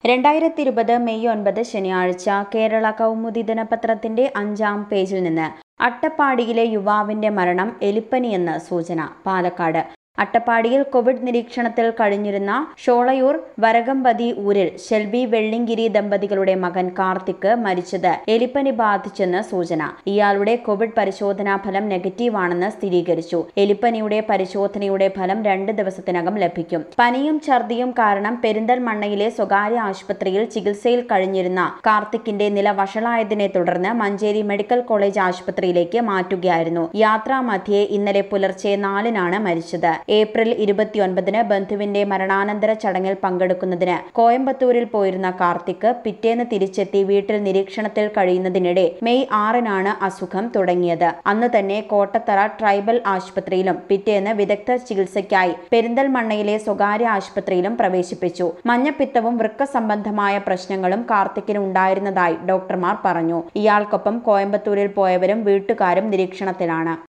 രണ്ടായിരത്തി ഇരുപത് മെയ് ഒൻപത് ശനിയാഴ്ച കേരള കൗമുദി ദിനപത്രത്തിന്റെ അഞ്ചാം പേജിൽ നിന്ന് അട്ടപ്പാടിയിലെ യുവാവിന്റെ മരണം എലിപ്പനിയെന്ന് സൂചന പാലക്കാട് അട്ടപ്പാടിയിൽ കോവിഡ് നിരീക്ഷണത്തിൽ കഴിഞ്ഞിരുന്ന ഷോളയൂർ വരകമ്പതി ഊരിൽ ഷെൽബി വെള്ളിങ്കിരി ദമ്പതികളുടെ മകൻ കാർത്തിക് മരിച്ചത് എലിപ്പനി ബാധിച്ചെന്ന് സൂചന ഇയാളുടെ കോവിഡ് പരിശോധനാ ഫലം നെഗറ്റീവാണെന്ന് സ്ഥിരീകരിച്ചു എലിപ്പനിയുടെ പരിശോധനയുടെ ഫലം രണ്ട് ദിവസത്തിനകം ലഭിക്കും പനിയും ഛർദിയും കാരണം പെരിന്തൽമണ്ണയിലെ സ്വകാര്യ ആശുപത്രിയിൽ ചികിത്സയിൽ കഴിഞ്ഞിരുന്ന കാർത്തിക്കിന്റെ നില വഷളായതിനെ തുടർന്ന് മഞ്ചേരി മെഡിക്കൽ കോളേജ് ആശുപത്രിയിലേക്ക് മാറ്റുകയായിരുന്നു യാത്രാമധ്യേ ഇന്നലെ പുലർച്ചെ നാലിനാണ് മരിച്ചത് ഏപ്രിൽ ഇരുപത്തിയൊൻപതിന് ബന്ധുവിന്റെ മരണാനന്തര ചടങ്ങിൽ പങ്കെടുക്കുന്നതിന് കോയമ്പത്തൂരിൽ പോയിരുന്ന കാർത്തിക് പിറ്റേന്ന് തിരിച്ചെത്തി വീട്ടിൽ നിരീക്ഷണത്തിൽ കഴിയുന്നതിനിടെ മെയ് ആറിനാണ് അസുഖം തുടങ്ങിയത് അന്ന് തന്നെ കോട്ടത്തറ ട്രൈബൽ ആശുപത്രിയിലും പിറ്റേന്ന് വിദഗ്ധ ചികിത്സയ്ക്കായി പെരിന്തൽമണ്ണയിലെ സ്വകാര്യ ആശുപത്രിയിലും പ്രവേശിപ്പിച്ചു മഞ്ഞപ്പിത്തവും വൃക്ക സംബന്ധമായ പ്രശ്നങ്ങളും കാർത്തിക്കിന് ഉണ്ടായിരുന്നതായി ഡോക്ടർമാർ പറഞ്ഞു ഇയാൾക്കൊപ്പം കോയമ്പത്തൂരിൽ പോയവരും വീട്ടുകാരും നിരീക്ഷണത്തിലാണ്